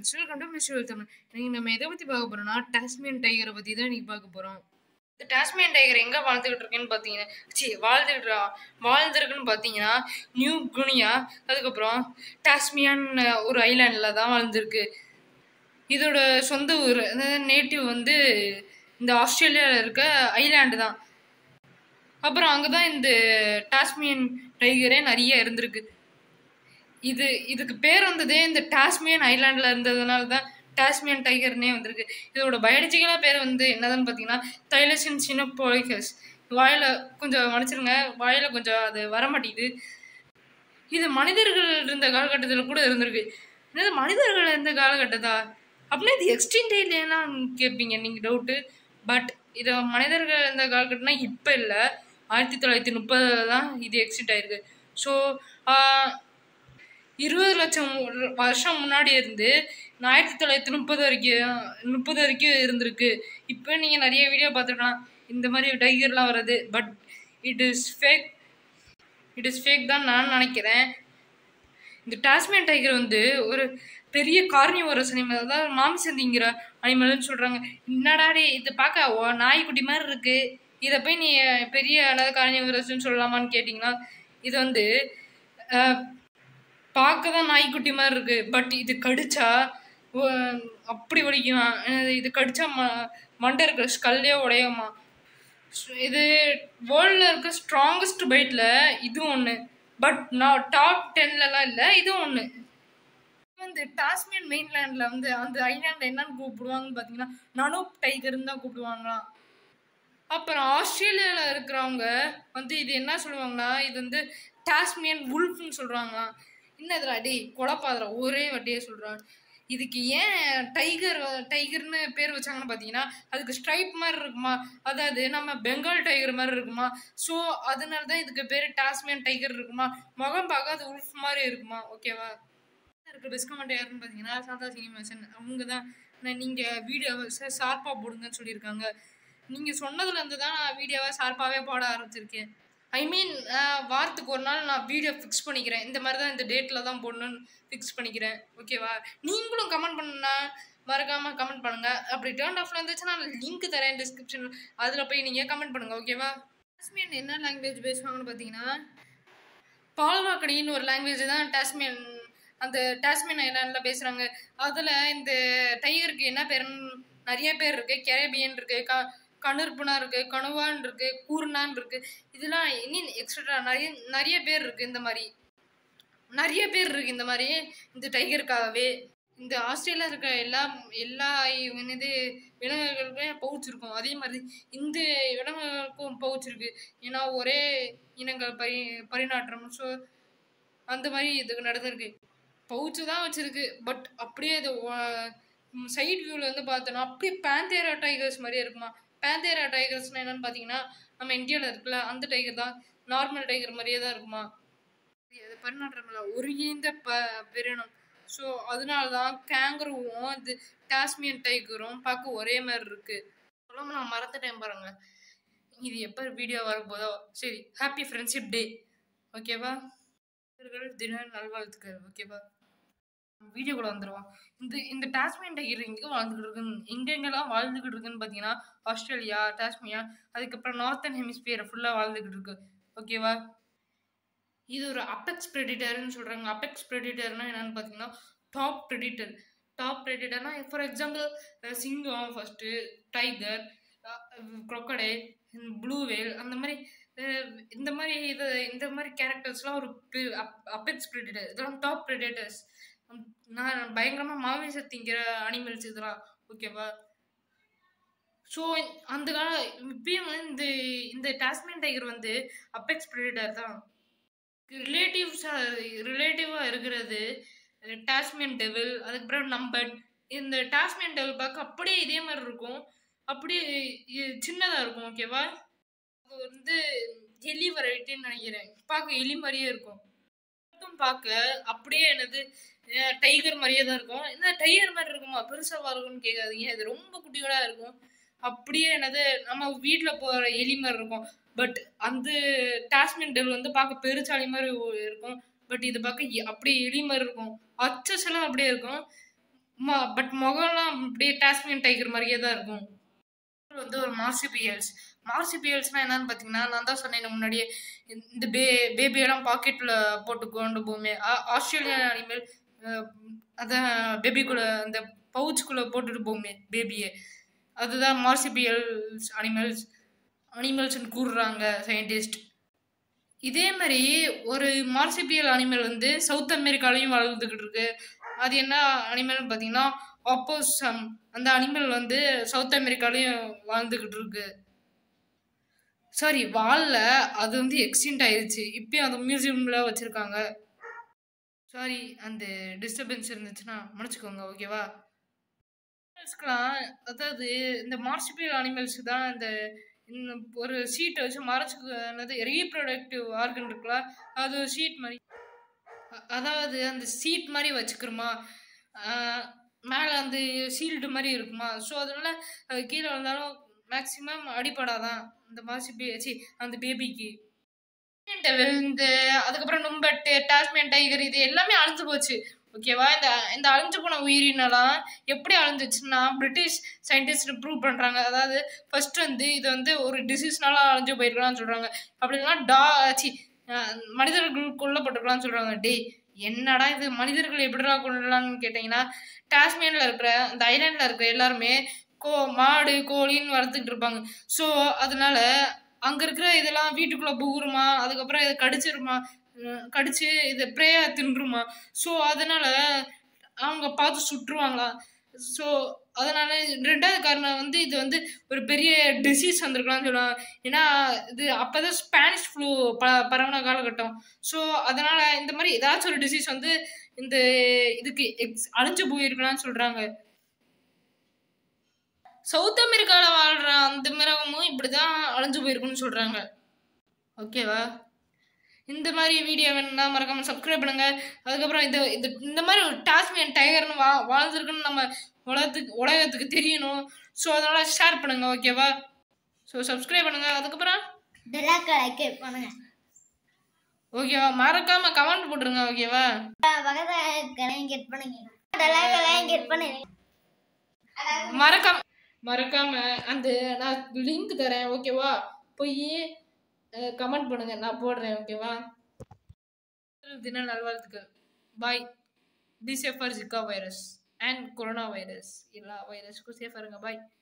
friends welcome to mister Tamil இன்னைக்கு நம்ம எதை பற்றி பார்க்க போகிறோம்னா டாஸ்மியன் டைகரை பற்றி தான் இன்னைக்கு பார்க்க போகிறோம் இந்த டாஸ்மியன் டைகர் எங்கே வாழ்ந்துகிட்டு இருக்குன்னு பார்த்தீங்கன்னா சி வாழ்ந்துகிட்டு வாழ்ந்துருக்குன்னு பார்த்தீங்கன்னா நியூ குனியா அதுக்கப்புறம் டாஸ்மியான் ஒரு ஐலாண்டில் தான் வாழ்ந்துருக்கு இதோட சொந்த ஊர் அதாவது நேட்டிவ் வந்து இந்த ஆஸ்திரேலியாவில் இருக்க ஐலாண்டு தான் அப்புறம் அங்கே தான் இந்த டாஸ்மியன் டைகரே நிறைய இருந்திருக்கு இது இதுக்கு பேர் வந்ததே இந்த டாஸ்மியன் ஐலாண்டில் இருந்ததுனால தான் டாஸ்மியன் டைகர்னே வந்திருக்கு இதோட பயாலஜிக்கலாக பேர் வந்து என்னதுன்னு பார்த்தீங்கன்னா தைலசின் சினப்போலிகஸ் வாயில் கொஞ்சம் மன்னிச்சிருங்க வாயில் கொஞ்சம் அது வர மாட்டேங்குது இது மனிதர்கள் இருந்த காலகட்டத்தில் கூட இருந்திருக்கு என்னது மனிதர்கள் இருந்த காலகட்டத்தா அப்படின்னா இது எக்ஸ்டிங்ட் இல்லையெல்லாம் கேட்பீங்க நீங்கள் டவுட்டு பட் இது மனிதர்கள் இருந்த காலகட்டம்னா இப்போ இல்லை ஆயிரத்தி தொள்ளாயிரத்தி முப்பதில் தான் இது எக்ஸிட் ஆயிருக்கு ஸோ இருபது லட்சம் வருஷம் முன்னாடி இருந்து ஆயிரத்தி தொள்ளாயிரத்தி முப்பது வரைக்கும் முப்பது வரைக்கும் இருந்திருக்கு இப்போ நீங்கள் நிறைய வீடியோ பார்த்துருக்கலாம் இந்த மாதிரி டைகர்லாம் வருது but it is fake it is fake தான் நான் நினைக்கிறேன் இந்த டாஸ்மியன் டைகர் வந்து ஒரு பெரிய கார்னிவோரஸ் அனிமல் அதாவது மாமிசந்திங்கிற அனிமல்னு சொல்கிறாங்க என்னடாடி இது பார்க்க நாய்க்குட்டி மாதிரி இருக்குது இதை போய் நீ பெரிய அதாவது கார்னிவோரஸ்ன்னு சொல்லலாமான்னு கேட்டிங்கன்னா இது வந்து பார்க்க தான் நாய்க்குட்டி மாதிரி இருக்குது பட் இது கடிச்சா அப்படி வலிக்கும் இது கடிச்சா ம மண்டை இருக்கிற ஸ்கல்லே உடையுமா இது வேர்ல்டில் இருக்க ஸ்ட்ராங்கஸ்ட் பைட்டில் இதுவும் ஒன்று பட் நான் டாப் டென்லலாம் இல்லை இதுவும் ஒன்று வந்து டாஸ்மியன் மெயின்லேண்டில் வந்து அந்த ஐலாண்டில் என்னன்னு கூப்பிடுவாங்கன்னு பார்த்தீங்கன்னா நனோப் டைகர்னு தான் கூப்பிடுவாங்களாம் அப்புறம் ஆஸ்திரேலியாவில் இருக்கிறவங்க வந்து இது என்ன சொல்லுவாங்கன்னா இது வந்து டாஸ்மியன் உல்ஃப்னு சொல்கிறாங்களாம் என்னதுடா டேய் குழப்பாதரா ஒரே வட்டியே சொல்கிறான் இதுக்கு ஏன் டைகர் டைகர்னு பேர் வச்சாங்கன்னு பார்த்தீங்கன்னா அதுக்கு ஸ்ட்ரைப் மாதிரி இருக்குமா அதாவது நம்ம பெங்கால் டைகர் மாதிரி இருக்குமா ஸோ அதனால தான் இதுக்கு பேர் டாஸ்மியன் டைகர் இருக்குமா முகம் பார்க்க அது உல்ஃப் மாதிரி இருக்குமா ஓகேவா இருக்கிற பெஸ்ட் கமெண்ட் யாருன்னு பார்த்தீங்கன்னா சாதா சினிமேஷன் அவங்க தான் நீங்கள் வீடியோவை ஷார்ப்பாக போடுங்கன்னு சொல்லியிருக்காங்க நீங்கள் சொன்னதுலேருந்து தான் நான் வீடியோவை ஷார்ப்பாகவே போட ஆரம்பிச்சிருக்கேன் ஐ மீன் வாரத்துக்கு ஒரு நாள் நான் வீடியோ ஃபிக்ஸ் பண்ணிக்கிறேன் இந்த மாதிரி தான் இந்த டேட்டில் தான் போடணும்னு ஃபிக்ஸ் பண்ணிக்கிறேன் ஓகேவா நீங்களும் கமெண்ட் பண்ணா மறக்காமல் கமெண்ட் பண்ணுங்கள் அப்படி டேர்ன் ஆஃப்ல இருந்துச்சுன்னா நான் லிங்க் தரேன் டிஸ்கிரிப்ஷன் அதில் போய் நீங்கள் கமெண்ட் பண்ணுங்கள் ஓகேவா டாஸ்மியன் என்ன லாங்குவேஜ் பேசுவாங்கன்னு பார்த்தீங்கன்னா பால்வாக்கடின்னு ஒரு லாங்குவேஜ் தான் டாஸ்மியன் அந்த டாஸ்மியன் ஐலாண்டில் பேசுகிறாங்க அதில் இந்த டைகருக்கு என்ன பேருன்னு நிறைய பேர் இருக்குது கெரேபியன் இருக்குது க கணுர்புனா இருக்குது கணுவான் இருக்குது கூர்னான் இருக்குது இதெல்லாம் இன்னும் எக்ஸ்ட்ரா நிறைய நிறைய பேர் இருக்குது இந்த மாதிரி நிறைய பேர் இருக்குது இந்த மாதிரி இந்த டைகருக்காகவே இந்த ஆஸ்திரேலியா இருக்க எல்லா எல்லா இது விலங்குகளுக்குமே பவுச் இருக்கும் அதே மாதிரி இந்த விலங்குகளுக்கும் பவுச் இருக்கு ஏன்னா ஒரே இனங்கள் பரி பரிநாற்றம் ஸோ அந்த மாதிரி இதுக்கு நடந்திருக்கு பவுச்சு தான் வச்சிருக்கு பட் அப்படியே இது சைட் வியூவில் வந்து பார்த்தோன்னா அப்படியே பேந்தேரா டைகர்ஸ் மாதிரியே இருக்குமா பேந்தேரா டைகர்ஸ்னால் என்னென்னு பார்த்தீங்கன்னா நம்ம இந்தியாவில் இருக்குல்ல அந்த டைகர் தான் நார்மல் டைகர் மாதிரியே தான் இருக்குமா அது பரிநாற்றமில்ல ஒருங்கிணைந்த ப பெரியணும் ஸோ அதனால தான் கேங்கருவும் இது டாஸ்மியன் டைகரும் பார்க்க ஒரே மாதிரி இருக்கு சொல்லாமல் நான் மறந்துட்டேன் பாருங்க இது எப்போ வீடியோ வரப்போதோ சரி ஹாப்பி ஃப்ரெண்ட்ஷிப் டே ஓகேவா தின நல்வாழ்த்துக்கள் ஓகேவா வீடியோக்குள்ள வந்துடுவோம் இந்த இந்த டாஸ்மியன் டைகர் எங்கே வாழ்ந்துக்கிட்டு இருக்குன்னு எங்கெங்கெல்லாம் வாழ்ந்துக்கிட்டு இருக்குன்னு பார்த்தீங்கன்னா ஆஸ்திரேலியா டாஸ்மியா அதுக்கப்புறம் நார்த்தன் ஹெமிஸ்பியரை ஃபுல்லாக வாழ்ந்துக்கிட்டு இருக்கு ஓகேவா இது ஒரு அப்பெக்ஸ் ப்ரெடிட்டர்னு சொல்கிறாங்க அப்பெக்ஸ் ப்ரெடிட்டர்னா என்னென்னு பார்த்தீங்கன்னா டாப் ப்ரெடிட்டர் டாப் ப்ரெடிட்டர்னா ஃபார் எக்ஸாம்பிள் சிங்கம் first tiger crocodile blue whale அந்த மாதிரி இந்த மாதிரி இது இந்த மாதிரி கேரக்டர்ஸ்லாம் ஒரு அப்பெக்ஸ் ப்ரெடிட்டர் இதெல்லாம் டாப் ப்ரெடிட்டர்ஸ் நான் பயங்கரமாக மாமிச திங்கிற அனிமல்ஸ் இதெல்லாம் ஓகேவா ஸோ அந்த கால இப்பயும் இந்த இந்த டாஸ்மியன் டைகர் வந்து அப்பெக்ஸ் ப்ரெடிட்டர் தான் ரிலேட்டிவ்ஸாக ரிலேட்டிவாக இருக்கிறது டாஸ்மியன் டெவில் அதுக்கப்புறம் நம்பட் இந்த டாஸ்மியன் டெவில் பார்க்க அப்படியே இதே மாதிரி இருக்கும் அப்படியே சின்னதாக இருக்கும் ஓகேவா அது வந்து எலி வெரைட்டின்னு நினைக்கிறேன் பார்க்க எலி மாதிரியே இருக்கும் மட்டும் பார்க்க அப்படியே என்னது டைகர் மாதிரியே தான் இருக்கும் இந்த டைகர் மாதிரி இருக்குமா பெருசாக இருக்கும்னு கேட்காதீங்க இது ரொம்ப குட்டியோட இருக்கும் அப்படியே என்னது நம்ம வீட்டில் போகிற எலி மாதிரி இருக்கும் பட் அந்த டாஸ்மின் டெல் வந்து பார்க்க பெருச்சாளி மாதிரி இருக்கும் பட் இது பார்க்க அப்படியே எலி மாதிரி இருக்கும் அச்சஸ் எல்லாம் அப்படியே இருக்கும் பட் முகம்லாம் அப்படியே டாஸ்மியன் டைகர் மாதிரியே தான் இருக்கும் வந்து ஒரு மார்சிபியல்ஸ் மார்சிபியல்ஸ்னா என்னன்னு பார்த்தீங்கன்னா நான் தான் சொன்னேன் முன்னாடியே இந்த பே பேபியெல்லாம் பாக்கெட்டில் போட்டு கொண்டு போமே ஆ- ஆஸ்திரேலியன் அனிமல் அதான் பேபிக்குள்ளே அந்த பவுச்சுக்குள்ளே போட்டுட்டு போமே பேபியை அதுதான் மார்சிபியல்ஸ் அனிமல்ஸ் அனிமல்ஸ்னு கூறுறாங்க சயின்டிஸ்ட் இதே மாதிரி ஒரு மார்சிபியல் அனிமல் வந்து சவுத் அமெரிக்காலையும் வளர்ந்துக்கிட்டு இருக்கு அது என்ன அனிமல்னு பார்த்தீங்கன்னா ஆப்போசம் அந்த அனிமல் வந்து சவுத் அமெரிக்காலையும் வாழ்ந்துக்கிட்டு இருக்கு சாரி வாழல அது வந்து எக்ஸ்டிண்ட் ஆயிருச்சு இப்பயும் அது மியூசியமில் வச்சுருக்காங்க சாரி அந்த டிஸ்டர்பன்ஸ் இருந்துச்சுன்னா மன்னிச்சுக்கோங்க ஓகேவா அனிமல்ஸ்க்கெலாம் அதாவது இந்த மார்சிபியல் அனிமல்ஸ் தான் இந்த இந்த ஒரு சீட்டை வச்சு மறைச்சு என்னது ரீப்ரொடக்டிவ் ஆர்கன் இருக்குல்ல அது ஒரு ஷீட் மாதிரி அ- அதாவது அந்த சீட் மாதிரி வச்சுக்கிறோமா மேலே அந்த சீல்டு மாதிரி இருக்குமா ஸோ அதனால அது கீழே வந்தாலும் மேக்ஸிமம் அடிப்படாதான் இந்த மாசி சி அந்த பேபிக்கு இந்த அதுக்கப்புறம் நும்பட்டு டாஸ்மேன் டைகர் இது எல்லாமே அழிஞ்சு போச்சு ஓகேவா இந்த இந்த அழிஞ்சு போன உயிரினெல்லாம் எப்படி அழிஞ்சிச்சுன்னா பிரிட்டிஷ் சயின்டிஸ்ட் ப்ரூவ் பண்ணுறாங்க அதாவது ஃபர்ஸ்ட் வந்து இது வந்து ஒரு டிசீஸ்னால அழிஞ்சு போயிருக்கலாம்னு சொல்கிறாங்க அப்படி இல்லைன்னா டா சி மனிதர்கள் கொல்லப்பட்டிருக்கலாம்னு சொல்கிறாங்க டேய் என்னடா இது மனிதர்கள் எப்படிடா கொள்ளலாம்னு கேட்டிங்கன்னா டாஸ்மேனில் இருக்கிற அந்த ஐலாண்டில் இருக்கிற எல்லாருமே கோ மாடு கோழின்னு வளர்த்துக்கிட்டு இருப்பாங்க ஸோ அதனால அங்கே இருக்கிற இதெல்லாம் வீட்டுக்குள்ளே புகுருமா அதுக்கப்புறம் இதை கடிச்சிருமா அஹ் கடிச்சு இதை ப்ரேயா தின்றுமா ஸோ அதனால அவங்க பார்த்து சுட்டுருவாங்களா ஸோ அதனால ரெண்டாவது காரணம் வந்து இது வந்து ஒரு பெரிய டிசீஸ் வந்திருக்கலாம்னு சொல்லுவாங்க ஏன்னா இது அப்போதான் ஸ்பானிஷ் ஃப்ளூ ப பரவன காலகட்டம் ஸோ அதனால இந்த மாதிரி ஏதாச்சும் ஒரு டிசீஸ் வந்து இந்த இதுக்கு எக்ஸ் அழிஞ்சு போயிருக்கலாம்னு சொல்றாங்க சவுத் அமெரிக்காவில் வாழ்ற அந்த மிருகமும் இப்படிதான் அழிஞ்சு போயிருக்குன்னு சொல்றாங்க ஓகேவா இந்த மாதிரி வீடியோ வேணும்னா மறக்காம சப்ஸ்கிரைப் பண்ணுங்க அதுக்கப்புறம் இந்த இந்த இந்த மாதிரி ஒரு டாஸ்மியன் டைகர்னு வா வாழ்ந்துருக்குன்னு நம்ம உலகத்துக்கு உலகத்துக்கு தெரியணும் ஸோ அதனால ஷேர் பண்ணுங்க ஓகேவா ஸோ சப்ஸ்கிரைப் பண்ணுங்க அதுக்கப்புறம் பெல்லாக்க லைக் பண்ணுங்க ஓகேவா மறக்காம கமெண்ட் போட்டுருங்க ஓகேவா பக்கத்துல கெட் பண்ணுங்க பெல்லாக்க கெட் பண்ணுங்க மறக்காம மறக்காம அந்த நான் லிங்க் தரேன் ஓகேவா போய் கமெண்ட் பண்ணுங்க நான் போடுறேன் ஓகேவா தின நல்வாழ்த்துக்கள் bye be safer Zika virus and corona virus எல்லா வைரஸ்க்கும் சேஃபாக இருங்க பாய்